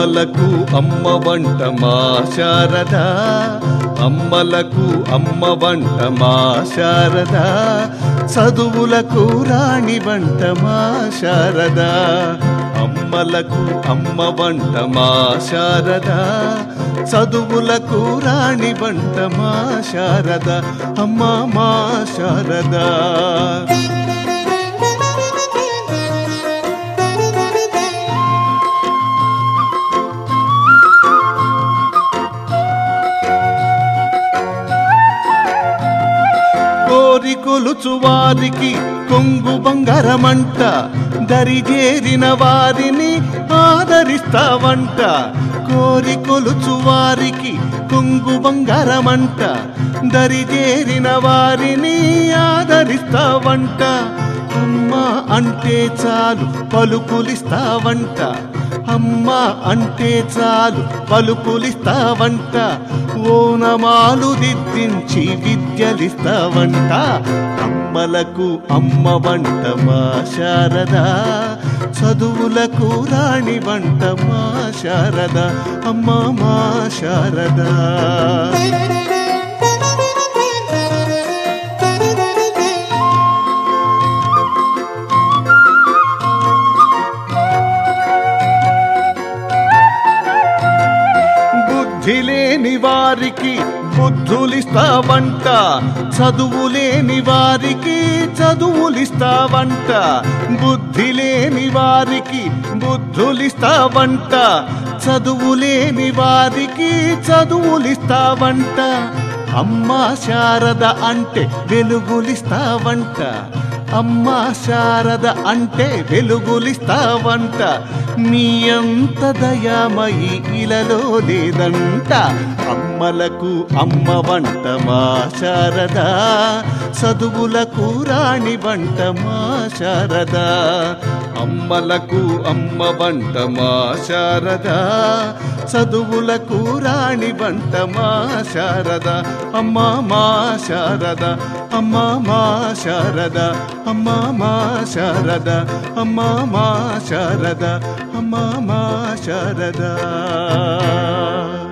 అమ్మలకు అమ్మ వంట మా శారద అమ్మలకు అమ్మ వంట మా శారద చదువులకు రాణి వంట మా శారద అమ్మలకు అమ్మ వంట మా శారద చదువులకు రాణి వంట మా శారద అమ్మ మా శారద కోరి కొలుచు వారికి కొంగు బంగారమంట దరిజేరిన వారిని ఆదరిస్తావంట కోరి కొలుచు వారికి కొంగు బంగారమంట దరిజేరిన వారిని ఆదరిస్తావంట అమ్మ అంటే చాలు పలుకులిస్తావంట అమ్మ అంటే చాలు పలుకులిస్తావంట ఓనమాలు దిద్దించి విద్యలిస్తావంట అమ్మలకు అమ్మ వంట మా శారద చదువులకు రాణి వంట మా శారద అమ్మ మా శారద బుద్ధి లేని వారికి బుద్ధులిస్తావంట చదువు లేని వారికి చదువులిస్తావంట బుద్ధి లేని వారికి బుద్ధులిస్తావంట చదువు లేని వారికి చదువులిస్తావంట అమ్మా శారద అంటే వెలుగులిస్తావంట అమ్మా శారద అంటే వెలుగులిస్తావంట నీ అంత దయామయి ఇలలో లేదంట అమ్మలకు అమ్మ వంట మా శారద చదువులకు రాణి వంట మా శారద అమ్మలకు అమ్మ వంట మా శారద చదువులకు రాణి వంట మా శారద అమ్మ మా శారద అమ్మ మా శారద అమ్మ మా శారద అమ్మ మా శారద అమ్మ మా శారద